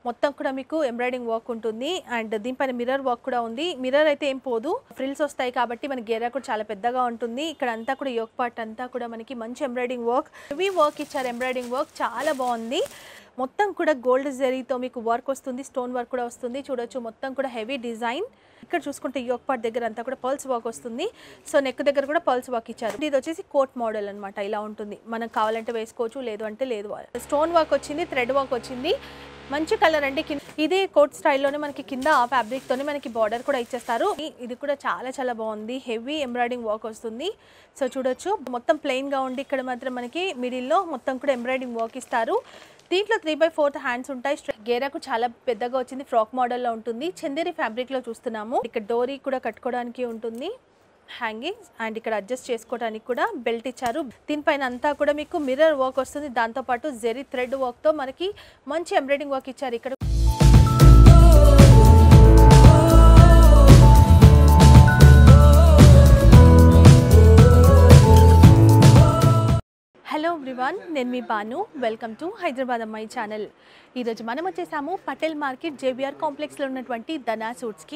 మొత్తం కూడా మీకు ఎంబ్రాయిడింగ్ వర్క్ ఉంటుంది అండ్ దీనిపైన మిర్రర్ వర్క్ కూడా ఉంది మిర్రర్ అయితే ఏం పోదు ఫ్రిల్స్ వస్తాయి కాబట్టి మన గేరా కూడా చాలా పెద్దగా ఉంటుంది ఇక్కడ అంతా కూడా యోక్ పార్ట్ అంతా కూడా మనకి మంచి ఎంబ్రాయిడింగ్ వర్క్ హెవీ వర్క్ ఇచ్చారు ఎంబ్రాయిడింగ్ వర్క్ చాలా బాగుంది మొత్తం కూడా గోల్డ్ జరీతో మీకు వర్క్ వస్తుంది స్టోన్ వర్క్ కూడా వస్తుంది చూడొచ్చు మొత్తం కూడా హెవీ డిజైన్ ఇక్కడ చూసుకుంటే యోక్ పార్ట్ దగ్గర అంతా కూడా పర్ల్స్ వర్క్ వస్తుంది సో నెక్ దగ్గర కూడా పర్ల్స్ వర్క్ ఇచ్చారు ఇది వచ్చేసి కోట్ మోడల్ అన్నమాట ఇలా ఉంటుంది మనం కావాలంటే వేసుకోవచ్చు లేదు అంటే లేదు స్టోన్ వర్క్ వచ్చింది థ్రెడ్ వర్క్ వచ్చింది మంచి కలర్ అండి కింద ఇదే కోట్ స్టైల్లోనే మనకి కింద ఆ ఫ్యాబ్రిక్ తోనే మనకి బార్డర్ కూడా ఇచ్చేస్తారు ఇ- ఇది కూడా చాలా చాలా బాగుంది హెవీ ఎంబ్రాయిడింగ్ వర్క్ వస్తుంది సో చూడొచ్చు మొత్తం ప్లెయిన్ గా ఉండి ఇక్కడ మాత్రం మనకి మిడిల్లో మొత్తం కూడా ఎంబ్రాయిడింగ్ వర్క్ ఇస్తారు దీంట్లో త్రీ బై ఫోర్త్ హ్యాండ్స్ ఉంటాయి స్ట్ర- గేరాకు చాలా పెద్దగా వచ్చింది ఫ్రాక్ మోడల్లో ఉంటుంది చందేరి ఫ్యాబ్రిక్ లో చూస్తున్నాము ఇక్కడ డోరీ కూడా కట్టుకోవడానికి ఉంటుంది హ్యాంగింగ్స్ అండ్ ఇక్కడ అడ్జస్ట్ చేసుకోవడానికి కూడా బెల్ట్ ఇచ్చారు దీనిపైన అంతా కూడా మీకు మిర్రర్ వర్క్ వస్తుంది దాంతోపాటు జెరీ థ్రెడ్ వర్క్తో మనకి మంచి ఎంబ్రాయిడింగ్ వర్క్ ఇచ్చారు ఇక్కడ హలో ఎవ్రీవన్ నేను మీ బాను వెల్కమ్ టు హైదరాబాద్ అమ్మాయి ఛానల్ ఈరోజు మనం వచ్చేసాము పటేల్ మార్కెట్ జేబీఆర్ కాంప్లెక్స్లో ఉన్నటువంటి ధనా సూట్స్కి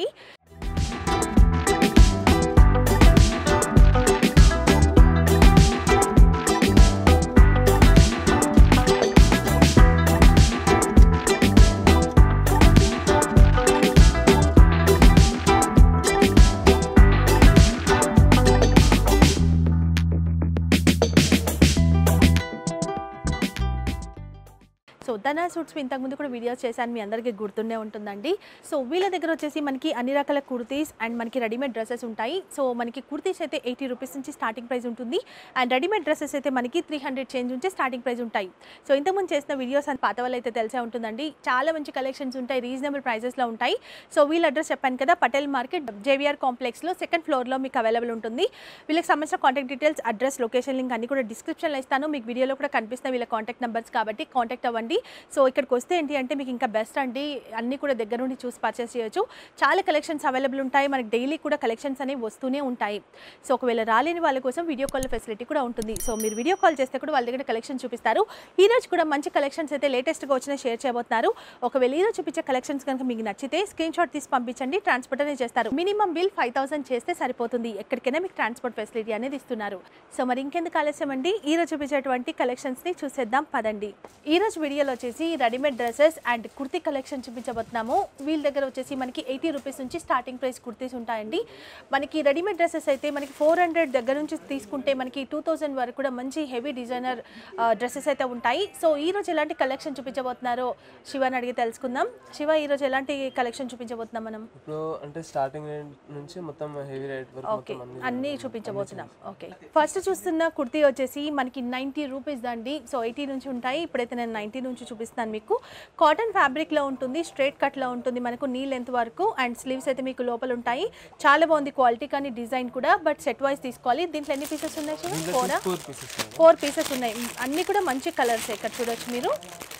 సో ధనా సూట్స్ ఇంతకుముందు కూడా వీడియోస్ చేశాను మీ అందరికీ గుర్తుండే ఉంటుందండి సో వీళ్ళ దగ్గర వచ్చేసి మనకి అన్ని రకాల కుర్తీస్ అండ్ మనకి రెడీమేడ్ డ్రెస్సెస్ ఉంటాయి సో మనకి కుర్తీస్ అయితే ఎయిటీ రూపీస్ నుంచి స్టార్టింగ్ ప్రైస్ ఉంటుంది అండ్ రెడీమేడ్ డ్రెస్సెస్ అయితే మనకి త్రీ హండ్రెడ్ చేంజ్ నుంచి స్టార్టింగ్ ప్రైస్ ఉంటాయి సో ఇంతకుముందు చేసిన వీడియోస్ అని పాత వాళ్ళు అయితే తెలిసే ఉంటుందండి చాలా మంచి కలెక్షన్స్ ఉంటాయి రీజనబుల్ ప్రైజెస్లో ఉంటాయి సో వీళ్ళ అడ్రస్ చెప్పాను కదా పటేల్ మార్కెట్ జేవిఆర్ కాంప్లెక్స్లో సెకండ్ ఫ్లోర్లో మీకు అవైలబుల్ ఉంటుంది వీళ్ళకి సంబంధించిన contact details address location link అన్ని కూడా డిస్క్రిప్షన్లో ఇస్తాను మీకు వీడియోలో కూడా కనిపిస్తాయి వీళ్ళ కాంటాక్ట్ నెంబర్స్ కాబట్టి కాంటాక్ట్ అవ్వండి సో ఇక్కడికి వస్తే ఏంటి అంటే మీకు ఇంకా బెస్ట్ అండి అన్ని కూడా దగ్గర నుండి చూసి పర్చేస్ చేయొచ్చు చాలా కలెక్షన్స్ అవైలబుల్ ఉంటాయి మనకి డైలీ కూడా కలెక్షన్స్ అనేవి వస్తూనే ఉంటాయి సో ఒకవేళ రాలేని వాళ్ళ కోసం వీడియో కాల్ ఫెసిలిటీ కూడా ఉంటుంది సో మీరు వీడియో కాల్ చేస్తే కూడా వాళ్ళ దగ్గర కలెక్షన్ చూపిస్తారు ఈ రోజు కూడా మంచి కలెక్షన్స్ అయితే లేటెస్ట్గా వచ్చిన షేర్ చేయబోతున్నారు ఒకవేళ ఈ రోజు చూపించే కలెక్షన్స్ కనుక మీకు నచ్చితే స్క్రీన్ షాట్ తీసి పంపించండి ట్రాన్స్పోర్ట్ అనేది చేస్తారు మినిమం బిల్ ఫైవ్ థౌసండ్ చేస్తే సరిపోతుంది ఎక్కడికైనా మీకు ట్రాన్స్పోర్ట్ ఫెసిలిటీ అనేది ఇస్తున్నారు సో మరి ఇంకెందుకు ఆలస్యం అండి ఈ రోజు చూపించేటువంటి కలెక్షన్స్ ని చూసేద్దాం పదండి ఈ రోజు వీడియోలో వచ్చేసి readymade dresses and kurti collection చూపించబోతున్నాము వీళ్ళ దగ్గర వచ్చేసి మనకి ఎయిటీ రూపీస్ నుంచి స్టార్టింగ్ ప్రైస్ కుర్తీస్ ఉంటాయండి మనకి రెడీమేడ్ డ్రెస్సెస్ అయితే మనకి ఫోర్ హండ్రెడ్ దగ్గర నుంచి తీసుకుంటే మనకి టూ థౌజండ్ వరకు కూడా మంచి హెవీ డిజైనర్ డ్రెస్సెస్ అయితే ఉంటాయి సో ఈ రోజు ఎలాంటి కలెక్షన్ చూపించబోతున్నారో శివని అడిగి తెలుసుకుందాం శివ ఈ రోజు ఎలాంటి కలెక్షన్ చూపించబోతున్నాం మనం ఇప్పుడు అంటే స్టార్టింగ్ నుంచి మొత్తం హెవీ రేట్ వరకు ఓకే మొత్తం అన్ని అన్నీ చూపించబోతున్నాం ఓకే ఫస్ట్ చూస్తున్న కుర్తీ వచ్చేసి మనకి నైంటీ రూపీస్ అండి సో ఎయిటీ నుంచి ఉంటాయి ఇప్పుడైతే నేను నైంటీ నుంచి చూపిస్తాను మీకు కాటన్ ఫ్యాబ్రిక్లో ఉంటుంది స్ట్రైట్ కట్లో ఉంటుంది మనకు నీ లెంత్ వరకు అండ్ స్లీవ్స్ అయితే మీకు లోపల ఉంటాయి చాలా బాగుంది క్వాలిటీ కానీ డిజైన్ కూడా బట్ సెట్ వైజ్ తీసుకోవాలి దీంట్లో ఎన్ని పీసెస్ ఉన్నాయి శివ? ఫోరా ఫోర్ పీసెస్ ఫోర్ పీసెస్ ఉన్నాయి అన్నీ కూడా మంచి కలర్స్ ఇక్కడ చూడొచ్చు మీరు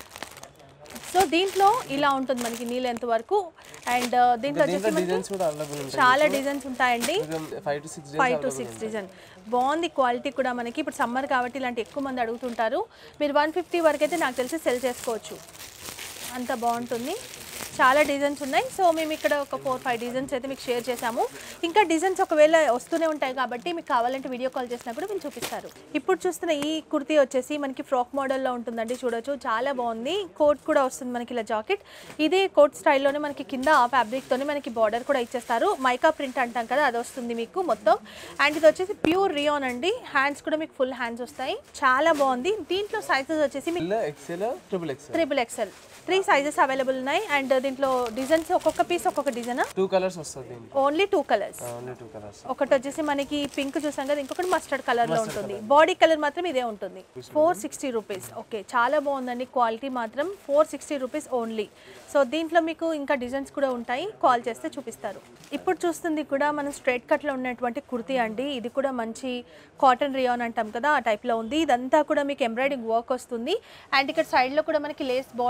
సో దీంట్లో ఇలా ఉంటుంది మనకి నీ లెంత్ వరకు అండ్ దీంట్లో వచ్చేసి దీంట్లో మనకి డిజైన్స్ కూడా అవైలబుల్ ఉంటాయి చాలా డిజైన్స్ ఉంటాయండి five to six five to six design బాగుంది క్వాలిటీ కూడా మనకి ఇప్పుడు సమ్మర్ కాబట్టి ఇలాంటి ఎక్కువ మంది అడుగుతుంటారు మీరు వన్ ఫిఫ్టీ వరకు అయితే నాకు తెలిసి సెల్ చేసుకోవచ్చు అంత బాగుంటుంది చాలా డిజైన్స్ ఉన్నాయి సో మేము ఇక్కడ ఒక ఫోర్ ఫైవ్ డిజైన్స్ అయితే మీకు షేర్ చేసాము ఇంకా డిజైన్స్ ఒకవేళ వస్తూనే ఉంటాయి కాబట్టి మీకు కావాలంటే వీడియో కాల్ చేసినప్పుడు మేము చూపిస్తారు ఇప్పుడు చూస్తున్న ఈ కుర్తీ వచ్చేసి మనకి ఫ్రాక్ మోడల్లో ఉంటుందండి చూడొచ్చు చాలా బాగుంది కోట్ కూడా వస్తుంది మనకి ఇలా జాకెట్ ఇదే కోట్ స్టైల్లోనే మనకి కింద ఆ ఫ్యాబ్రిక్తోనే మనకి బార్డర్ కూడా ఇచ్చేస్తారు మైకా ప్రింట్ అంటాం కదా అది వస్తుంది మీకు మొత్తం అండ్ ఇది వచ్చేసి ప్యూర్ రియాన్ అండి హ్యాండ్స్ కూడా మీకు ఫుల్ హ్యాండ్స్ వస్తాయి చాలా బాగుంది దీంట్లో సైజెస్ వచ్చేసి మీకు XL triple XL triple XL three sizes available ఉన్నాయి అండ్ దీంట్లో డిజైన్స్ ఒక్కొక్క పీస్ ఒక్కొక్క డిజైన్ టూ కలర్స్ వస్తుంది దీనికి only two colours only two colours ఒకటి వచ్చేసి మనకి పింక్ చూసాం కదా ఇంకొకటి మస్టర్డ్ కలర్ లో ఉంటుంది బాడీ కలర్ మాత్రం ఇదే ఉంటుంది ఫోర్ సిక్స్టీ రూపీస్ ఓకే చాలా బాగుందండి క్వాలిటీ మాత్రం four sixty rupees only so దీంట్లో మీకు ఇంకా డిజైన్స్ కూడా ఉంటాయి కాల్ చేస్తే చూపిస్తారు ఇప్పుడు చూస్తుంది కూడా మనం స్ట్రైట్ కట్లో ఉన్నటువంటి కుర్తీ అండి ఇది కూడా మంచి కాటన్ రియాన్ అంటాం కదా ఆ టైప్లో ఉంది ఇదంతా కూడా మీకు ఎంబ్రాయిడింగ్ వర్క్ వస్తుంది అండ్ ఇక్కడ సైడ్లో కూడా మనకి లేస్ బార్డర్ ఇచ్చేస్తారు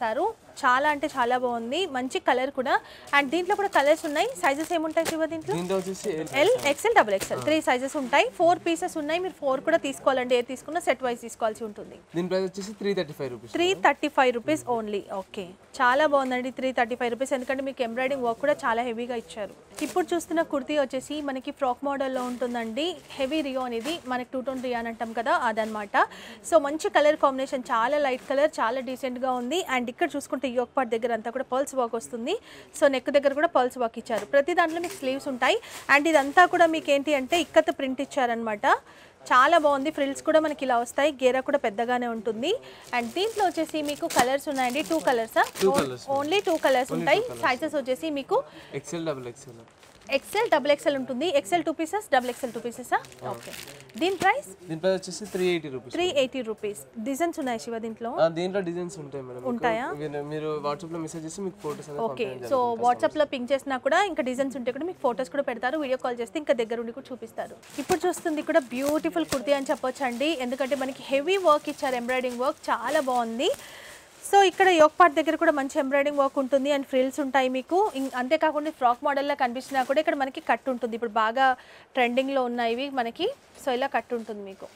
ఇచ్చేసారు చాలా అంటే చాలా బాగుంది మంచి కలర్ కూడా అండ్ దీంట్లో కూడా కలర్స్ ఉన్నాయి సైజెస్ ఏముంటాయి శివ దీంట్లో దీంట్లో వచ్చేసి L XL double XL three sizes ఉంటాయి ఫోర్ పీసెస్ ఉన్నాయి మీరు ఫోర్ కూడా తీసుకోవాలండి ఏ తీసుకున్నా సెట్ వైజ్ తీసుకోవాల్సి ఉంటుంది దీని ప్రైస్ వచ్చేసి three thirty five rupees three thirty five rupees only okay చాలా బాగుందండి త్రీ థర్టీ ఫైవ్ రూపీస్ ఎందుకంటే మీకు ఎంబ్రాయిడింగ్ వర్క్ కూడా చాలా హెవీగా ఇచ్చారు ఇప్పుడు చూస్తున్న కుర్తీ వచ్చేసి మనకి ఫ్రాక్ మోడల్లో ఉంటుందండి హెవీ రియో అనేది మనకి టూ టోన్ రియో అని అంటాం కదా అదనమాట సో మంచి కలర్ కాంబినేషన్ చాలా లైట్ కలర్ చాలా డీసెంట్గా ఉంది అండ్ ఇక్కడ చూసుకుంటే యోక్ పార్ట్ దగ్గర అంతా కూడా పర్ల్స్ వర్క్ వస్తుంది సో నెక్ దగ్గర కూడా పర్ల్స్ వర్క్ ఇచ్చారు ప్రతి దాంట్లో మీకు స్లీవ్స్ ఉంటాయి అండ్ ఇదంతా కూడా మీకు ఏంటి అంటే ఇక్కత ప్రింట్ ఇచ్చారనమాట చాలా బాగుంది ఫ్రిల్స్ కూడా మనకి ఇలా వస్తాయి గేరా కూడా పెద్దగానే ఉంటుంది అండ్ దీంట్లో వచ్చేసి మీకు కలర్స్ ఉన్నాయండి టూ కలర్సా ఓన్లీ టూ కలర్స్ ఉంటాయి సైజెస్ వచ్చేసి మీకు XL double XL XL double XL ఉంటుంది XL two pieces double XL two పీసెసా ఓకే దీని ప్రైస్ దీని ప్రైస్ వచ్చేసి three eighty rupees three eighty rupees designs ఉన్నాయి శివ దీంట్లో దీంట్లో డిజైన్స్ ఉంటాయి మేడం మీకు. ఉంటాయా? ఇవి మీరు వాట్సాప్ లో మెసేజ్ చేసి మీకు ఫోటోస్ అనేది ఓకే పంపించడం సో వాట్సాప్లో పింక్ చేసినా కూడా ఇంకా డిజైన్స్ ఉంటే కూడా మీకు ఫొటోస్ కూడా పెడతారు వీడియో కాల్ చేస్తే ఇంకా దగ్గర ఉండి కూడా చూపిస్తారు ఇప్పుడు చూస్తుంది కూడా బ్యూటిఫుల్ కుర్తీ అని చెప్పొచ్చు అండి ఎందుకంటే మనకి హెవీ వర్క్ ఇచ్చారు ఎంబ్రాయిడింగ్ వర్క్ చాలా బాగుంది సో ఇక్కడ యోక్ పార్ట్ దగ్గర కూడా మంచి ఎంబ్రాయిడింగ్ వర్క్ ఉంటుంది అండ్ ఫ్రిల్స్ ఉంటాయి మీకు ఇం- అంతేకాకుండా ఫ్రాక్ మోడల్లో కనిపించినా కూడా ఇక్కడ మనకి కట్ ఉంటుంది ఇప్పుడు బాగా ట్రెండింగ్లో ఉన్నాయి ఇవి మనకి సో ఇలా కట్ ఉంటుంది మీకు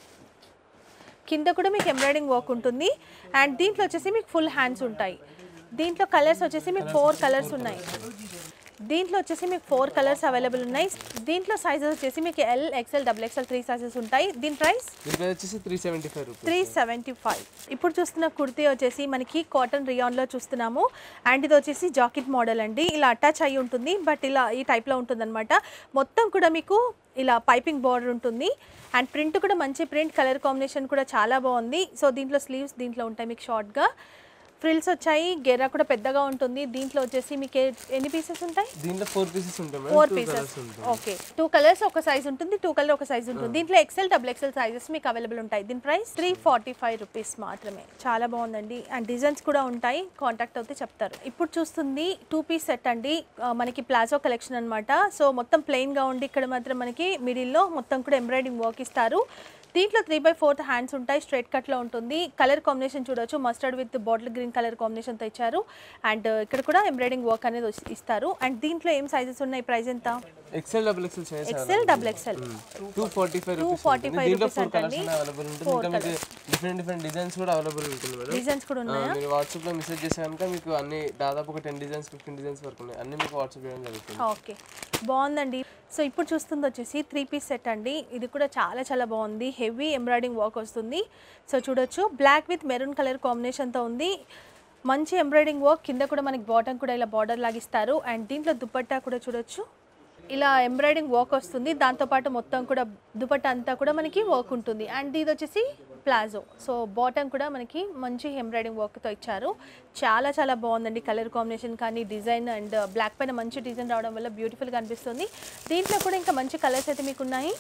కింద కూడా మీకు ఎంబ్రాయిడింగ్ వర్క్ ఉంటుంది అండ్ దీంట్లో వచ్చేసి మీకు ఫుల్ హ్యాండ్స్ ఉంటాయి దీంట్లో కలర్స్ వచ్చేసి మీకు ఫోర్ కలర్స్ ఉన్నాయి దీంట్లో వచ్చేసి మీకు ఫోర్ కలర్స్ అవైలబుల్ ఉన్నాయి దీంట్లో సైజెస్ వచ్చేసి మీకు L XL double XL three sizes ఉంటాయి దీని ప్రైస్ దీని ప్రైస్ వచ్చేసి three seventy five rupees three seventy five ఇప్పుడు చూస్తున్న కుర్తీ వచ్చేసి మనకి కాటన్ రియాన్లో చూస్తున్నాము అండ్ ఇది వచ్చేసి జాకెట్ మోడల్ అండి ఇలా అటాచ్ అయి ఉంటుంది బట్ ఇలా ఈ టైప్లో ఉంటుంది అనమాట మొత్తం కూడా మీకు ఇలా పైపింగ్ బార్డర్ ఉంటుంది అండ్ ప్రింట్ కూడా మంచి ప్రింట్ కలర్ కాంబినేషన్ కూడా చాలా బాగుంది సో దీంట్లో స్లీవ్స్ దీంట్లో ఉంటాయి మీకు షార్ట్గా ఫ్రిల్స్ వచ్చాయి గెర్రా కూడా పెద్దగా ఉంటుంది దీంట్లో వచ్చేసి మీకు ఏ- ఎన్ని పీసెస్ ఉంటాయి దీంట్లో ఫోర్ పీసెస్ ఉంటాయి four madam two pieces colours ఉంటాయి ఓకే టూ కలర్స్ ఒక సైజ్ ఉంటుంది టూ కలర్ ఒక సైజ్ ఉంటుంది దీంట్లో ఎక్సెల్ డబుల్ ఎక్సెల్ సైజెస్ మీకు అవైలబుల్ ఉంటాయి దీని price three forty five rupees మాత్రమే చాలా బాగుందండి అండ్ డిజైన్స్ కూడా ఉంటాయి కాంటాక్ట్ అవుతే చెప్తారు ఇప్పుడు చూస్తుంది టూ పీస్ సెట్ అండి ఆ, మనకి ప్లాజో కలెక్షన్ అనమాట సో మొత్తం ప్లెయిన్గా ఉండి ఇక్కడ మాత్రం మనకి మిడిల్లో మొత్తం కూడా ఎంబ్రాయిడింగ్ వర్క్ ఇస్తారు దీంట్లో త్రీ బై ఫోర్త్ హ్యాండ్స్ ఉంటాయి స్ట్రైట్ కట్లో ఉంటుంది కలర్ కాంబినేషన్ చూడొచ్చు mustard with bottle green colour కాంబినేషన్తో ఇచ్చారు అండ్ ఇక్కడ కూడా ఎంబ్రాయిడింగ్ వర్క్ అనేది వస్- ఇస్తారు అండ్ దీంట్లో ఏం సైజెస్ ఉన్నాయి ప్రైస్ ఎంత XL double XL size XL double XL two forty five rupees 245 దీంట్లో rupees ఫోర్ కలర్స్ అంటండి. అవైలబుల్ ఉంటుంది ఇంకా మీకు డిఫరెంట్ డిఫరెంట్ డిజైన్స్ కూడా అవైలబుల్ ఉంటుంది మేడం డిజైన్స్ కూడా ఆ, ఉన్నాయా మీరు వాట్సాప్ లో మెసేజ్ చేస్తే కనుక మీకు అన్ని దాదాపు ఒక టెన్ డిజైన్స్ ఫిఫ్టీన్ డిజైన్స్ వరకు ఉన్నాయి అన్ని మీకు వాట్సాప్ చేయడం జరుగుతుంది ఓకే బాగుందండి సో ఇప్పుడు చూస్తుంది వచ్చేసి త్రీ పీస్ సెట్ అండి ఇది కూడా చాలా చాలా బాగుంది హెవీ ఎంబ్రాయిడింగ్ వర్క్ వస్తుంది సో చూడొచ్చు బ్లాక్ విత్ మెరూన్ కలర్ కాంబినేషన్తో ఉంది మంచి ఎంబ్రాయిడింగ్ వర్క్ కింద కూడా మనకి బాటమ్ కూడా ఇలా బార్డర్ లాగిస్తారు అండ్ దీంట్లో దుపట్టా కూడా చూడొచ్చు ఇలా ఎంబ్రాయిడింగ్ వర్క్ వస్తుంది దాంతోపాటు మొత్తం కూడా దుపట్టా అంతా కూడా మనకి వర్క్ ఉంటుంది అండ్ ఇది వచ్చేసి ప్లాజో సో బాటమ్ కూడా మనకి మంచి ఎంబ్రాయిడింగ్ వర్క్తో ఇచ్చారు చాలా చాలా బాగుందండి కలర్ కాంబినేషన్ కానీ డిజైన్ అండ్ బ్లాక్ పైన మంచి డిజైన్ రావడం వల్ల బ్యూటిఫుల్గా అనిపిస్తుంది దీంట్లో కూడా ఇంకా మంచి కలర్స్ అయితే మీకు ఉన్నాయి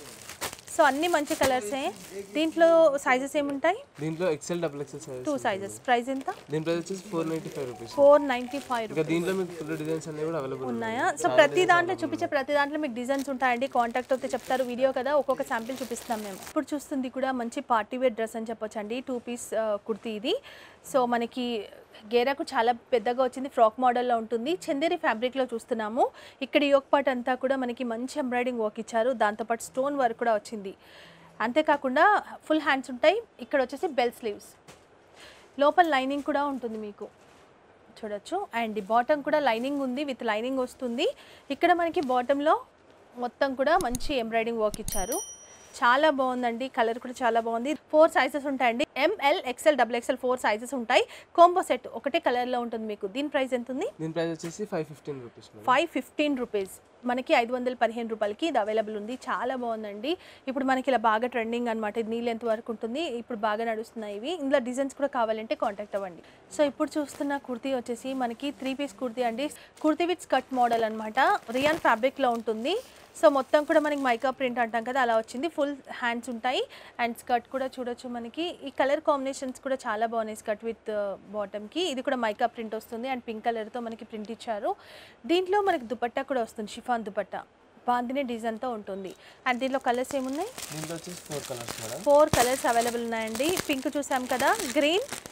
సో అన్ని మంచి కలర్సే దీంట్లో సైజెస్ ఏముంటాయి దీంట్లో XL double XL size two sizes price ఎంత దీని ప్రైస్ వచ్చేసి four ninety five rupees four ninety five ఇంకా దీంట్లో మీకు ఫుల్ డిజైన్స్ అన్ని కూడా అవైలబుల్ ఉన్నాయా సో ప్రతి దాంట్లో చూపించే ప్రతి దాంట్లో మీకు డిజైన్స్ ఉంటాయండి కాంటాక్ట్ అయితే చెప్తారు వీడియో కదా ఒక్కొక్క శాంపిల్ చూపిస్తాం మేము ఇప్పుడు చూస్తుంది కూడా మంచి పార్టీ వేర్ డ్రెస్ అని చెప్పొచ్చు అండి టూ పీస్ కుర్తీ ఇది సో మనకి గేరాకు చాలా పెద్దగా వచ్చింది ఫ్రాక్ మోడల్లో ఉంటుంది చందేరి ఫ్యాబ్రిక్లో చూస్తున్నాము ఇక్కడ యోక్ పార్ట్ అంతా కూడా మనకి మంచి ఎంబ్రాయిడింగ్ వర్క్ ఇచ్చారు దాంతోపాటు స్టోన్ వర్క్ కూడా వచ్చింది అంతేకాకుండా ఫుల్ హ్యాండ్స్ ఉంటాయి ఇక్కడ వచ్చేసి బెల్ స్లీవ్స్ లోపల లైనింగ్ కూడా ఉంటుంది మీకు చూడొచ్చు అండ్ ఈ బాటమ్ కూడా లైనింగ్ ఉంది విత్ లైనింగ్ వస్తుంది ఇక్కడ మనకి బాటంలో మొత్తం కూడా మంచి ఎంబ్రాయిడింగ్ వర్క్ ఇచ్చారు చాలా బాగుందండి కలర్ కూడా చాలా బాగుంది ఫోర్ సైజెస్ ఉంటాయండి M L XL double XL four sizes ఉంటాయి కాంబో సెట్ ఒకటే కలర్లో ఉంటుంది మీకు దీని ప్రైస్ ఎంత ఉంది దీని ప్రైస్ వచ్చేసి five fifteen rupees five fifteen rupees మనకి ఐదు వందల పదిహేను రూపాయలకి ఇది అవైలబుల్ ఉంది చాలా బాగుందండి ఇప్పుడు మనకి ఇలా బాగా ట్రెండింగ్ అనమాట ఇది నీళ్ళు ఎంత వరకు ఉంటుంది ఇప్పుడు బాగా నడుస్తున్నాయి ఇవి ఇందులో డిజైన్స్ కూడా కావాలంటే కాంటాక్ట్ అవ్వండి సో ఇప్పుడు చూస్తున్న కుర్తీ వచ్చేసి మనకి త్రీ పీస్ కుర్తీ అండి కుర్తీ విత్ స్కర్ట్ మోడల్ అనమాట రియాన్ ఫ్యాబ్రిక్లో ఉంటుంది సో మొత్తం కూడా మనకి మైకా ప్రింట్ అంటాం కదా అలా వచ్చింది ఫుల్ హ్యాండ్స్ ఉంటాయి అండ్ స్కర్ట్ కూడా చూడొచ్చు మనకి ఈ కలర్ కాంబినేషన్స్ కూడా చాలా బాగున్నాయి స్కర్ట్ విత్ బాటమ్కి ఇది కూడా మైకా ప్రింట్ వస్తుంది అండ్ పింక్ కలర్తో మనకి ప్రింట్ ఇచ్చారు దీంట్లో మనకి దుపట్టా కూడా వస్తుంది షిఫాన్ దుపట్టా బాందిని డిజైన్తో ఉంటుంది అండ్ దీంట్లో కలర్స్ ఏమున్నాయి దీంట్లో వచ్చేసి four colours madam four colours available ఉన్నాయండి పింక్ చూసాం కదా green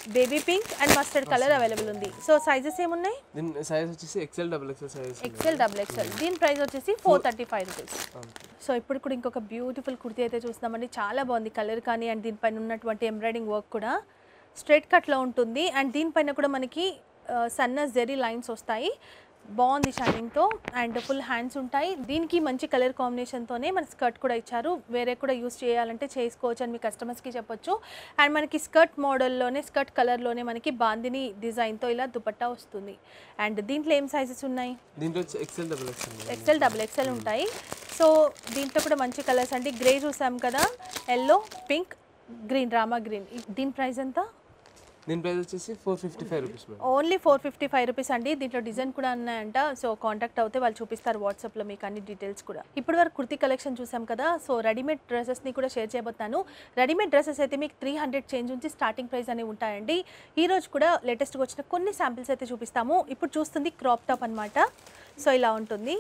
baby pink and mustard colour available ఉంది సో సైజెస్ ఏమున్నాయి దీని సైజ్ వచ్చేసి XL double XL size XL double XL దీని ప్రైస్ వచ్చేసి four thirty five rupees so ఇప్పుడు కూడా ఇంకొక బ్యూటిఫుల్ కుర్తీ అయితే చూస్తున్నామండి చాలా బాగుంది కలర్ కానీ అండ్ దీనిపైన ఉన్నటువంటి ఎంబ్రాయిడింగ్ వర్క్ కూడా స్ట్రైట్ కట్లో ఉంటుంది అండ్ దీనిపైన కూడా మనకి ఆ, సన్న జెరీ లైన్స్ వస్తాయి బాగుంది షైనింగ్తో అండ్ ఫుల్ హ్యాండ్స్ ఉంటాయి దీనికి మంచి కలర్ కాంబినేషన్తోనే మన స్కర్ట్ కూడా ఇచ్చారు వేరే కూడా యూస్ చేయాలంటే చేసుకోవచ్చు అని మీ కస్టమర్స్కి చెప్పొచ్చు అండ్ మనకి స్కర్ట్ మోడల్లోనే స్కర్ట్ కలర్లోనే మనకి బాందిని డిజైన్తో ఇలా దుపట్టా వస్తుంది అండ్ దీంట్లో ఏం సైజెస్ ఉన్నాయి దీంట్లో వచ్చి XL double XL XL double XL ఉంటాయి సో దీంట్లో కూడా మంచి కలర్స్ అండి గ్రే చూసాం కదా yellow pink green Rama green దీని ప్రైస్ ఎంత దీని ప్రైస్ వచ్చేసి four fifty five rupees madam only four fifty five rupees అండి దీంట్లో డిజైన్ కూడా ఉన్నాయంట సో కాంటాక్ట్ అవుతే వాళ్ళు చూపిస్తారు వాట్సాప్లో మీకు అన్ని డీటెయిల్స్ కూడా ఇప్పుడు వరకు కుర్తీ కలెక్షన్ చూసాం కదా సో రెడీమేడ్ డ్రెస్సెస్ని కూడా షేర్ చేయబోతాను రెడీమేడ్ డ్రెస్సెస్ అయితే మీకు త్రీ హండ్రెడ్ చేంజ్ నుంచి స్టార్టింగ్ ప్రైస్ అనేవి ఉంటాయండి ఈ రోజు కూడా లేటెస్ట్గా వచ్చిన కొన్ని శాంపిల్స్ అయితే చూపిస్తాము ఇప్పుడు చూస్తుంది క్రాప్ టాప్ అన్నమాట సో ఇలా ఉంటుంది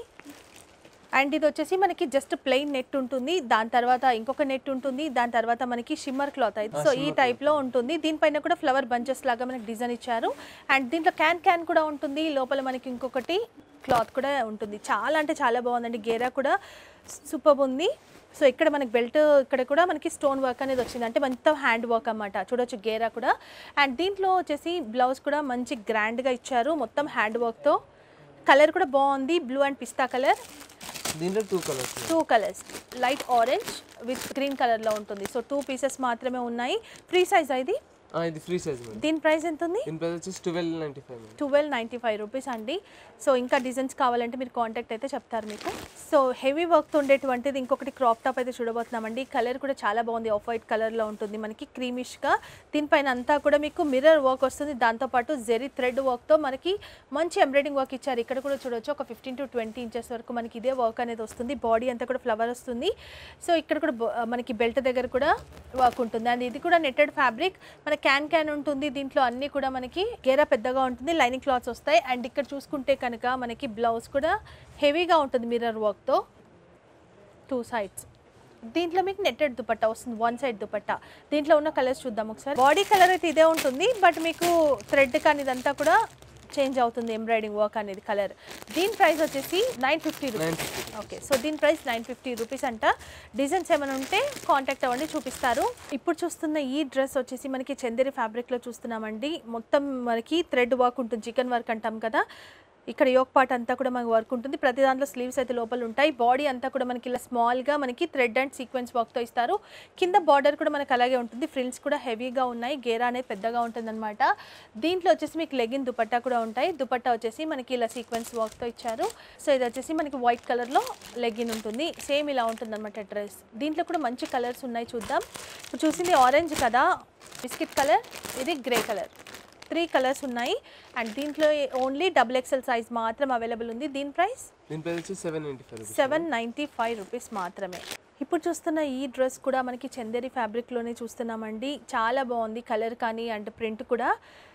అండ్ ఇది వచ్చేసి మనకి జస్ట్ ప్లెయిన్ నెట్ ఉంటుంది దాని తర్వాత ఇంకొక నెట్ ఉంటుంది దాని తర్వాత మనకి షిమ్మర్ క్లాత్ అయితే సో ఈ టైప్ లో ఉంటుంది దీనిపైన కూడా ఫ్లవర్ బంచెస్ లాగా మనకి డిజైన్ ఇచ్చారు అండ్ దీంట్లో క్యాన్ క్యాన్ కూడా ఉంటుంది లోపల మనకి ఇంకొకటి క్లాత్ కూడా ఉంటుంది చాలా అంటే చాలా బాగుందండి గేరా కూడా సూపర్ ఉంది సో ఇక్కడ మనకి బెల్ట్ ఇక్కడ కూడా మనకి స్టోన్ వర్క్ అనేది వచ్చింది అంటే మొత్తం హ్యాండ్ వర్క్ అన్నమాట చూడొచ్చు గేరా కూడా అండ్ దీంట్లో వచ్చేసి బ్లౌజ్ కూడా మంచి గ్రాండ్గా ఇచ్చారు మొత్తం హ్యాండ్ వర్క్తో కలర్ కూడా బాగుంది బ్లూ అండ్ పిస్తా కలర్ దీంట్లో two colours two colours light orange with green కలర్లో ఉంటుంది సో టూ పీసెస్ మాత్రమే ఉన్నాయి ఫ్రీ సైజ్ ఇది ఇది ఫ్రీ సైజ్ మేడం దీని ప్రైస్ ఎంత ఉంది దీని ప్రైస్ వచ్చేసి twelve ninety five madam twelve ninety five rupees అండి సో ఇంకా డిజైన్స్ కావాలంటే మీరు కాంటాక్ట్ అయితే చెప్తారు మీకు సో హెవీ వర్క్ ఉండేటువంటిది ఇంకొకటి క్రాప్ టాప్ అయితే చూడబోతున్నామండి కలర్ కూడా చాలా బాగుంది ఆఫ్ వైట్ కలర్లో ఉంటుంది మనకి క్రీమిష్గా దీనిపైన అంతా కూడా మీకు మిర్రర్ వర్క్ వస్తుంది దాంతోపాటు జెరీ థ్రెడ్ వర్క్తో మనకి మంచి ఎంబ్రాయిడింగ్ వర్క్ ఇచ్చారు ఇక్కడ కూడా చూడొచ్చు ఒక ఫిఫ్టీన్ టు ట్వంటీ ఇంచెస్ వరకు మనకి ఇదే వర్క్ అనేది వస్తుంది బాడీ అంతా కూడా ఫ్లవర్ వస్తుంది సో ఇక్కడ కూడా బ- మనకి బెల్ట్ దగ్గర కూడా వర్క్ ఉంటుంది అండ్ ఇది కూడా నెట్టెడ్ ఫ్యాబ్రిక్ మన క్యాన్ క్యాన్ ఉంటుంది దీంట్లో అన్ని కూడా మనకి గేరా పెద్దగా ఉంటుంది లైనింగ్ క్లాత్స్ వస్తాయి అండ్ ఇక్కడ చూసుకుంటే కనుక మనకి బ్లౌజ్ కూడా హెవీగా ఉంటుంది మిర్రర్ వర్క్తో టూ సైడ్స్ దీంట్లో మీకు నెట్టెడ్ దుపట్టా వస్తుంది వన్ సైడ్ దుపట్టా దీంట్లో ఉన్న కలర్స్ చూద్దాం ఒకసారి బాడీ కలర్ అయితే ఇదే ఉంటుంది బట్ మీకు థ్రెడ్ కానీ ఇదంతా కూడా చేంజ్ అవుతుంది ఎంబ్రాయిడింగ్ వర్క్ అనేది కలర్ దీని ప్రైస్ వచ్చేసి nine fifty nine rupees fifty okay so దీని ప్రైస్ నైన్ ఫిఫ్టీ రూపీస్ అంట డిజైన్స్ ఏమైనా ఉంటే కాంటాక్ట్ అవ్వండి చూపిస్తారు ఇప్పుడు చూస్తున్న ఈ డ్రెస్ వచ్చేసి మనకి చందేరి ఫ్యాబ్రిక్లో చూస్తున్నామండి మొత్తం మనకి థ్రెడ్ వర్క్ ఉంటుంది చికెన్ వర్క్ అంటాం కదా ఇక్కడ యోక్ పార్ట్ అంతా కూడా మనకి వర్క్ ఉంటుంది ప్రతి దాంట్లో స్లీవ్స్ అయితే లోపల ఉంటాయి బాడీ అంతా కూడా మనకి ఇలా స్మాల్గా మనకి థ్రెడ్ అండ్ సీక్వెన్స్ వర్క్తో ఇస్తారు కింద బార్డర్ కూడా మనకి అలాగే ఉంటుంది ఫ్రిల్స్ కూడా హెవీగా ఉన్నాయి గేరా అనేది పెద్దగా ఉంటుంది దీంట్లో వచ్చేసి మీకు లెగిన్ దుపట్టా కూడా ఉంటాయి దుపట్టా వచ్చేసి మనకి ఇలా సీక్వెన్స్ వర్క్తో ఇచ్చారు సో ఇది వచ్చేసి మనకి వైట్ కలర్లో లెగిన్ ఉంటుంది సేమ్ ఇలా ఉంటుంది అనమాట డ్రెస్ దీంట్లో కూడా మంచి కలర్స్ ఉన్నాయి చూద్దాం ఇప్పుడు చూసింది ఆరెంజ్ కదా బిస్కెట్ కలర్ ఇది గ్రే కలర్ త్రీ కలర్స్ ఉన్నాయి అండ్ దీంట్లో ఓన్లీ డబుల్ ఎక్సెల్ సైజ్ మాత్రం అవైలబుల్ ఉంది దీని ప్రైస్ దీని ప్రైస్ వచ్చి seven ninety five rupees seven ninety five rupees మాత్రమే ఇప్పుడు చూస్తున్న ఈ డ్రెస్ కూడా మనకి చందేరి ఫ్యాబ్రిక్లోనే చూస్తున్నామండి చాలా బాగుంది కలర్ కానీ అండ్ ప్రింట్ కూడా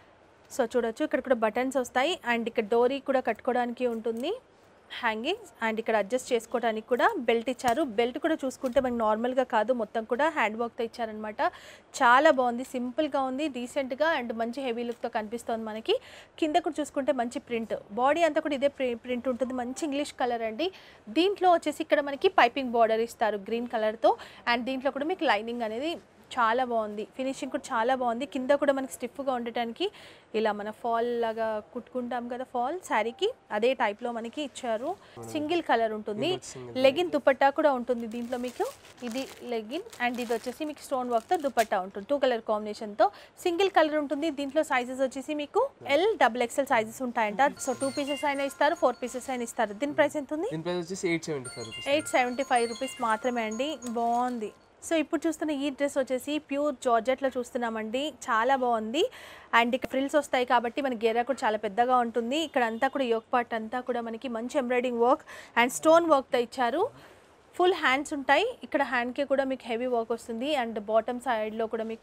సో చూడొచ్చు ఇక్కడ కూడా బటన్స్ వస్తాయి అండ్ ఇక్కడ డోరీ కూడా కట్టుకోవడానికి ఉంటుంది హ్యాంగింగ్స్ అండ్ ఇక్కడ అడ్జస్ట్ చేసుకోవడానికి కూడా బెల్ట్ ఇచ్చారు బెల్ట్ కూడా చూసుకుంటే మనకి నార్మల్గా కాదు మొత్తం కూడా హ్యాండ్ వర్క్తో ఇచ్చారనమాట చాలా బాగుంది సింపుల్గా ఉంది డీసెంట్గా అండ్ మంచి హెవీ లుక్తో కనిపిస్తుంది మనకి కింద కూడా చూసుకుంటే మంచి ప్రింట్ బాడీ అంతా కూడా ఇదే ప్రింట్ ఉంటుంది మంచి ఇంగ్లీష్ కలర్ అండి దీంట్లో వచ్చేసి ఇక్కడ మనకి పైపింగ్ బార్డర్ ఇస్తారు గ్రీన్ కలర్తో అండ్ దీంట్లో కూడా మీకు లైనింగ్ అనేది చాలా బాగుంది ఫినిషింగ్ కూడా చాలా బాగుంది కింద కూడా మనకి స్టిఫ్గా ఉండటానికి ఇలా మన ఫాల్ లాగా కుట్టుకుంటాం కదా ఫాల్ శారీకి అదే టైప్లో మనకి ఇచ్చారు సింగిల్ కలర్ ఉంటుంది లెగిన్ దుపట్టా కూడా ఉంటుంది దీంట్లో మీకు ఇది లెగిన్ అండ్ ఇది వచ్చేసి మీకు స్టోన్ వర్క్తో దుపట్టా ఉంటుంది టూ కలర్ కాంబినేషన్తో సింగిల్ కలర్ ఉంటుంది దీంట్లో సైజెస్ వచ్చేసి మీకు ఎల్ డబుల్ ఎక్స్ఎల్ సైజెస్ ఉంటాయంట సో టూ పీసెస్ అయినా ఇస్తారు ఫోర్ పీసెస్ అయినా ఇస్తారు దీని ప్రైస్ ఎంత ఉంది దీని ప్రైస్ వచ్చేసి eight seventy five rupees eight seventy five rupees మాత్రమే అండి బాగుంది సో ఇప్పుడు చూస్తున్న ఈ డ్రెస్ వచ్చేసి ప్యూర్ జార్జెట్లో చూస్తున్నామండి చాలా బాగుంది అండ్ ఇక ఫ్రిల్స్ వస్తాయి కాబట్టి మన గేరా కూడా చాలా పెద్దగా ఉంటుంది ఇక్కడ అంతా కూడా యోక్ పార్ట్ అంతా కూడా మనకి మంచి ఎంబ్రాయిడింగ్ వర్క్ అండ్ స్టోన్ వర్క్తో ఇచ్చారు ఫుల్ హ్యాండ్స్ ఉంటాయి ఇక్కడ హ్యాండ్కి కూడా మీకు హెవీ వర్క్ వస్తుంది అండ్ బాటమ్ సైడ్లో కూడా మీకు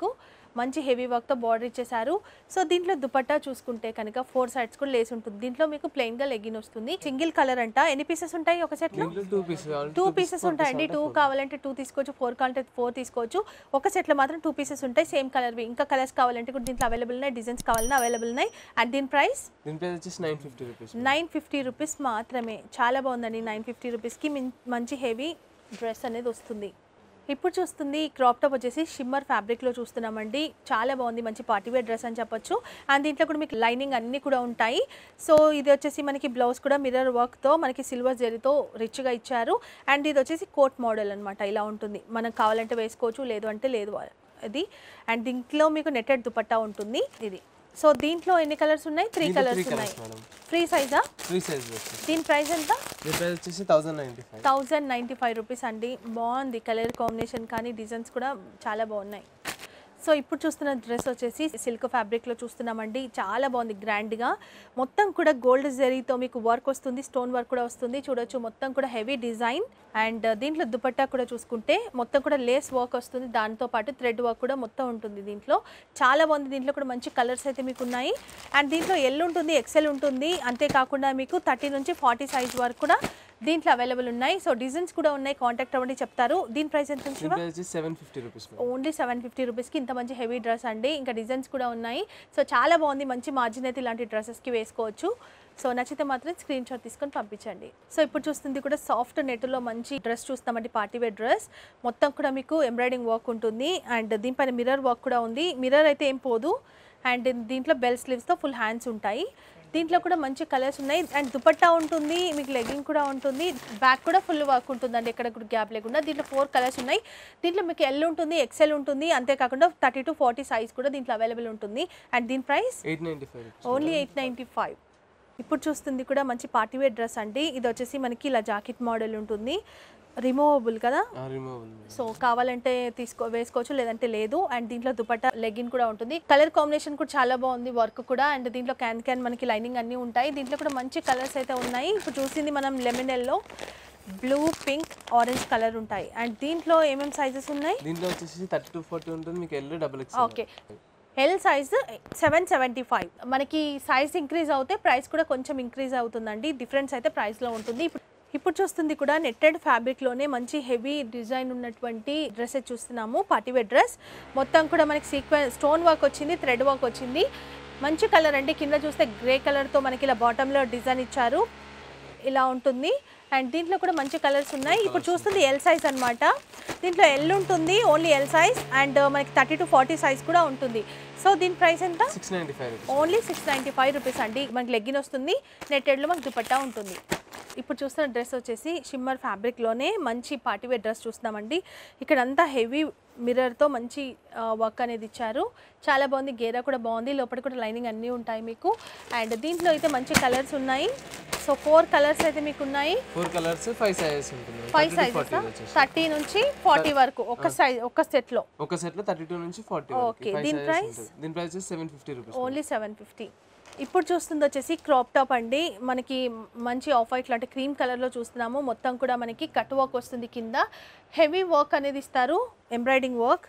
మంచి హెవీ వర్క్తో బార్డర్ ఇచ్చేసారు సో దీంట్లో దుపట్టా చూసుకుంటే కనుక ఫోర్ సైడ్స్ కూడా లేస్ ఉంటుంది దీంట్లో మీకు ప్లెయిన్గా లెగ్గిన్ వస్తుంది సింగిల్ కలర్ అంట ఎన్ని పీసెస్ ఉంటాయి ఒక సెట్లో దీంట్లో టూ పీసెస్ కావాలి టూ పీసెస్ ఉంటాయండి టూ కావాలంటే టూ తీసుకోవచ్చు ఫోర్ కావాలంటే ఫోర్ తీసుకోవచ్చు ఒక సెట్లో మాత్రం టూ పీసెస్ ఉంటాయి సేమ్ కలర్వి ఇంకా కలర్స్ కావాలంటే కూడా దీంట్లో అవైలబుల్ ఉన్నాయి డిజైన్స్ కావాలన్నా అవైలబుల్ ఉన్నాయి అండ్ దీని ప్రైస్ దీని ప్రైస్ వచ్చేసి nine fifty rupees nine fifty rupees మాత్రమే చాలా బాగుందండి నైన్ ఫిఫ్టీ రూపీస్కి మంచి హెవీ డ్రెస్ అనేది వస్తుంది ఇప్పుడు చూస్తుంది క్రాప్ టాప్ వచ్చేసి షిమ్మర్ ఫ్యాబ్రిక్లో చూస్తున్నామండి చాలా బాగుంది మంచి పార్టీవేర్ డ్రెస్ అని చెప్పొచ్చు అండ్ దీంట్లో కూడా మీకు లైనింగ్ అన్నీ కూడా ఉంటాయి సో ఇది వచ్చేసి మనకి బ్లౌజ్ కూడా మిర్రర్ వర్క్తో మనకి సిల్వర్ జెరీతో రిచ్గా ఇచ్చారు అండ్ ఇది వచ్చేసి కోట్ మోడల్ అనమాట ఇలా ఉంటుంది మనకు కావాలంటే వేసుకోవచ్చు లేదు అంటే లేదు ఇది అండ్ దీంట్లో మీకు నెట్టెడ్ దుపట్టా ఉంటుంది ఇది సో దీంట్లో ఎన్ని కలర్స్ ఉన్నాయి త్రీ దీంట్లో కలర్స్ three ఉన్నాయి colours, madam. ఫ్రీ సైజా త్రీ సైజ్ వచ్చేసి దీని ప్రైస్ ఎంత దీని ప్రైస్ వచ్చేసి thousand ninety five thousand ninety five rupees అండి బాగుంది కలర్ కాంబినేషన్ కానీ డిజైన్స్ కూడా చాలా బాగున్నాయి సో ఇప్పుడు చూస్తున్న డ్రెస్ వచ్చేసి సిల్క్ ఫ్యాబ్రిక్లో చూస్తున్నామండి చాలా బాగుంది గ్రాండ్గా మొత్తం కూడా గోల్డ్ జరీతో మీకు వర్క్ వస్తుంది స్టోన్ వర్క్ కూడా వస్తుంది చూడొచ్చు మొత్తం కూడా హెవీ డిజైన్ అండ్ దీంట్లో దుపట్టా కూడా చూసుకుంటే మొత్తం కూడా లేస్ వర్క్ వస్తుంది దాంతో పాటు థ్రెడ్ వర్క్ కూడా మొత్తం ఉంటుంది దీంట్లో చాలా బాగుంది దీంట్లో కూడా మంచి కలర్స్ అయితే మీకు ఉన్నాయి అండ్ దీంట్లో ఎల్ ఉంటుంది ఎక్సెల్ ఉంటుంది అంతేకాకుండా మీకు థర్టీ నుంచి ఫార్టీ సైజ్ వరకు కూడా దీంట్లో అవైలబుల్ ఉన్నాయి సో డిజైన్స్ కూడా ఉన్నాయి కాంటాక్ట్ అవ్వండి చెప్తారు దీని ప్రైస్ ఎంత దీని ప్రైస్ వచ్చేసి seven fifty rupees only seven fifty రూపీస్కి ఇంత మంచి హెవీ డ్రెస్ అండి ఇంకా డిజైన్స్ కూడా ఉన్నాయి సో చాలా బాగుంది మంచి మార్జిన్ అయితే ఇలాంటి డ్రెస్సెస్కి వేసుకోవచ్చు సో నచ్చితే మాత్రం స్క్రీన్ షాట్ తీసుకొని పంపించండి సో ఇప్పుడు చూస్తుంది కూడా సాఫ్ట్ నెట్లో మంచి డ్రెస్ చూస్తామండి పార్టీ వేర్ డ్రెస్ మొత్తం కూడా మీకు ఎంబ్రాయిడింగ్ వర్క్ ఉంటుంది అండ్ దీనిపైన మిర్రర్ వర్క్ కూడా ఉంది మిర్రర్ అయితే ఏం పోదు అండ్ దీంట్లో బెల్ స్లీవ్స్తో ఫుల్ హ్యాండ్స్ ఉంటాయి దీంట్లో కూడా మంచి కలర్స్ ఉన్నాయి అండ్ దుపట్టా ఉంటుంది మీకు లెగ్గింగ్ కూడా ఉంటుంది బ్యాక్ కూడా ఫుల్ వర్క్ ఉంటుందండి ఎక్కడ కూడా గ్యాప్ లేకుండా దీంట్లో ఫోర్ కలర్స్ ఉన్నాయి దీంట్లో మీకు ఎల్ ఉంటుంది ఎక్సెల్ ఉంటుంది అంతేకాకుండా థర్టీ టు ఫార్టీ సైజ్ కూడా దీంట్లో అవైలబుల్ ఉంటుంది అండ్ దీని price eight ninety five rupees only eight ninety five ఇప్పుడు చూస్తుంది కూడా మంచి పార్టీవేర్ డ్రెస్ అండి ఇది వచ్చేసి మనకి ఇలా జాకెట్ మోడల్ ఉంటుంది రిమూవబుల్ కదా రిమూవల్ సో కావాలంటే తీసుకో వేసుకోవచ్చు లేదంటే లేదు అండ్ దీంట్లో దుపట్టా లెగ్గిన్ కూడా ఉంటుంది కలర్ కాంబినేషన్ కూడా చాలా బాగుంది వర్క్ కూడా అండ్ దీంట్లో క్యాన్ క్యాన్ మనకి లైనింగ్ అన్నీ ఉంటాయి దీంట్లో కూడా మంచి కలర్స్ అయితే ఉన్నాయి ఇప్పుడు చూసింది మనం lemon yellow blue pink orange colour ఉంటాయి అండ్ దీంట్లో ఏమేమి సైజెస్ ఉన్నాయి దీంట్లో వచ్చేసి థర్టీ టు ఫార్టీ ఉంటుంది మీకు L double X okay L size seven seventy five మనకి సైజ్ ఇంక్రీజ్ అవుతే ప్రైస్ కూడా కొంచెం ఇంక్రీజ్ అవుతుందండి డిఫరెన్స్ అయితే ప్రైస్లో ఉంటుంది ఇప్పుడు ఇప్పుడు చూస్తుంది కూడా నెట్టెడ్ ఫ్యాబ్రిక్లోనే మంచి హెవీ డిజైన్ ఉన్నటువంటి డ్రెస్ చూస్తున్నాము పార్టీవేర్ డ్రెస్ మొత్తం కూడా మనకి సీక్వెన్స్ స్టోన్ వర్క్ వచ్చింది థ్రెడ్ వర్క్ వచ్చింది మంచి కలర్ అండి కింద చూస్తే గ్రే కలర్తో మనకి ఇలా బాటంలో డిజైన్ ఇచ్చారు ఇలా ఉంటుంది అండ్ దీంట్లో కూడా మంచి కలర్స్ ఉన్నాయి ఇప్పుడు చూస్తుంది ఎల్ సైజ్ అన్నమాట దీంట్లో ఎల్ ఉంటుంది ఓన్లీ ఎల్ సైజ్ అండ్ మనకి థర్టీ టు ఫార్టీ సైజ్ కూడా ఉంటుంది సో దీని ప్రైస్ ఎంత six ninety five rupees only six ninety five rupees అండి మనకి లెగ్గిన్ వస్తుంది నెట్టెడ్లో మనకి దుపట్టా ఉంటుంది ఇప్పుడు చూస్తున్న డ్రెస్ వచ్చేసి షిమ్మర్ ఫ్యాబ్రిక్లోనే మంచి పార్టీవేర్ డ్రెస్ చూస్తున్నామండి ఇక్కడ అంతా హెవీ మిర్రర్తో మంచి వర్క్ అనేది ఇచ్చారు చాలా బాగుంది గేరా కూడా బాగుంది లోపల కూడా లైనింగ్ అన్నీ ఉంటాయి మీకు అండ్ దీంట్లో అయితే మంచి కలర్స్ ఉన్నాయి సో ఫోర్ కలర్స్ అయితే మీకు ఉన్నాయి ఫోర్ కలర్స్ ఫైవ్ సైజెస్ ఉంటుంది ఫైవ్ 30 to సైజెస్ 40 వచ్చేసి థర్టీ నుంచి ఫార్టీ వరకు ఒక సైజ్ ఒక సెట్లో ఒక సెట్ లో థర్టీ టూ నుంచి ఫార్టీ Okay, దీని price? దీని ప్రైస్ వచ్చేసి seven fifty rupees only seven fifty ఇప్పుడు చూస్తుంది వచ్చేసి క్రాప్ టాప్ అండి మనకి మంచి ఆఫ్ వైట్ లాంటి క్రీమ్ కలర్లో చూస్తున్నాము మొత్తం కూడా మనకి కట్ వర్క్ వస్తుంది కింద హెవీ వర్క్ అనేది ఇస్తారు ఎంబ్రాయిడింగ్ వర్క్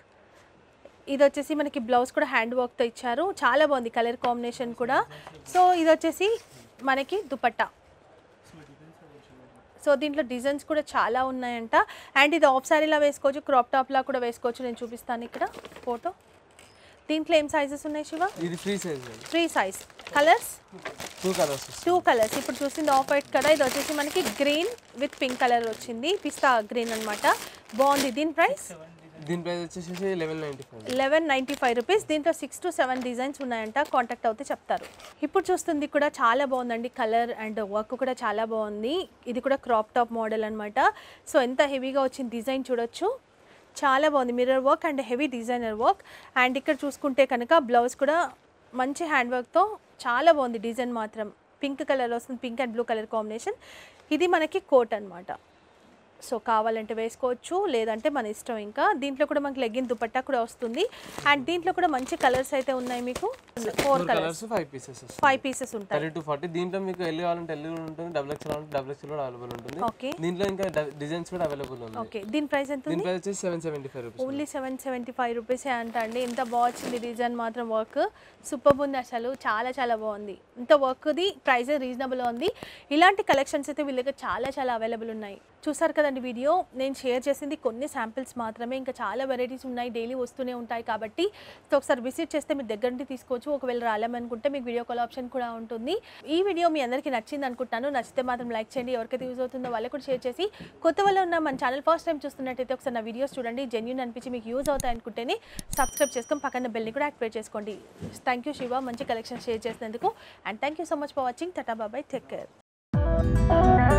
ఇది వచ్చేసి మనకి బ్లౌజ్ కూడా హ్యాండ్ వర్క్తో ఇచ్చారు చాలా బాగుంది కలర్ కాంబినేషన్ కూడా సో ఇది వచ్చేసి మనకి దుపట్టా సో దీంట్లో డిజైన్స్ కూడా చాలా ఉన్నాయంట అండ్ ఇది ఆఫ్ సారీలా వేసుకోవచ్చు క్రాప్ టాప్లా కూడా వేసుకోవచ్చు నేను చూపిస్తాను ఇక్కడ ఫోటో దీంట్లో ఏం సైజెస్ ఉన్నాయి శివ ఇది free size three size colours two colours two colours ఇప్పుడు చూసింది ఆఫ్ వైట్ కదా ఇది వచ్చేసి మనకి గ్రీన్ విత్ పింక్ కలర్ వచ్చింది పిస్తా గ్రీన్ అన్నమాట బాగుంది దీని ప్రైస్ దీని ప్రైస్ వచ్చేసి eleven ninety five eleven ninety five rupees దీంట్లో సిక్స్ టు సెవెన్ డిజైన్స్ ఉన్నాయంట కాంటాక్ట్ అవుతే చెప్తారు ఇప్పుడు చూస్తుంది కూడా చాలా బాగుందండి కలర్ అండ్ వర్క్ కూడా చాలా బాగుంది ఇది కూడా క్రాప్ టాప్ మోడల్ అన్నమాట సో ఎంత హెవీగా వచ్చింది డిజైన్ చూడొచ్చు చాలా బాగుంది mirror work and heavy designer work and ఇక్కడ చూసుకుంటే కనుక బ్లౌజ్ కూడా మంచి హ్యాండ్ వర్క్తో చాలా బాగుంది డిజైన్ మాత్రం పింక్ కలర్ వస్తుంది pink and blue colour combination ఇది మనకి కోట్ అన్నమాట సో కావాలంటే వేసుకోవచ్చు లేదంటే మన ఇష్టం ఇంకా దీంట్లో కూడా మనకి లెగ్గిన్ దుపట్టా కూడా వస్తుంది అండ్ దీంట్లో కూడా మంచి కలర్స్ అయితే ఉన్నాయి మీకు four four colours colours five pieces వస్తుంది ఫైవ్ పీసెస్ ఉంటాయి థర్టీ టు ఫార్టీ దీంట్లో మీకు ఎల్లు కావాలంటే ఎల్లు కూడా ఉంటుంది డబుల్ ఎక్స్ కావాలంటే డబుల్ ఎక్స్ కూడా అవైలబుల్ ఉంటుంది ఓకే దీంట్లో ఇంకా డిజైన్స్ కూడా అవైలబుల్ ఉంది ఓకే దీని ప్రైస్ ఎంత దీని ఉంది ప్రైస్ వచ్చేసి seven seventy five rupees only seven seventy five rupees అంట అండి ఇంత బాగుంది డిజైన్ మాత్రం వర్క్ సూపర్ ఉంది అసలు చాలా చాలా బాగుంది ఇంత వర్క్ది ప్రైస్ రీజనబుల్ ఉంది ఇలాంటి కలెక్షన్స్ అయితే వీళ్ళ దగ్గర చాలా చాలా అవైలబుల్ ఉన్నాయి చూసారు కదండి వీడియో నేను షేర్ చేసింది కొన్ని శాంపిల్స్ మాత్రమే ఇంకా చాలా వెరైటీస్ ఉన్నాయి డైలీ వస్తూనే ఉంటాయి కాబట్టి సో ఒకసారి విజిట్ చేస్తే మీరు దగ్గర నుండి తీసుకోవచ్చు ఒకవేళ రాలేమనుకుంటే మీకు వీడియో కాల్ ఆప్షన్ కూడా ఉంటుంది ఈ వీడియో మీ అందరికీ నచ్చింది అనుకుంటాను నచ్చితే మాత్రం లైక్ చేయండి ఎవరికైతే యూజ్ అవుతుందో వాళ్ళకి కూడా షేర్ చేసి కొత్త వాళ్ళు ఉన్న మన ఛానల్ ఫస్ట్ టైం చూస్తున్నట్టయితే ఒకసారి నా వీడియోస్ చూడండి జెన్యున్ అనిపించి మీకు యూజ్ అవుతాయి అనుకుంటేనే సబ్స్క్రైబ్ చేసుకొని పక్కన బెల్ని కూడా యాక్టివేట్ చేసుకోండి థ్యాంక్ యూ శివ మంచి కలెక్షన్ షేర్ చేసినందుకు and thank you so much for watching tata బాబాయ్ టేక్ కేర్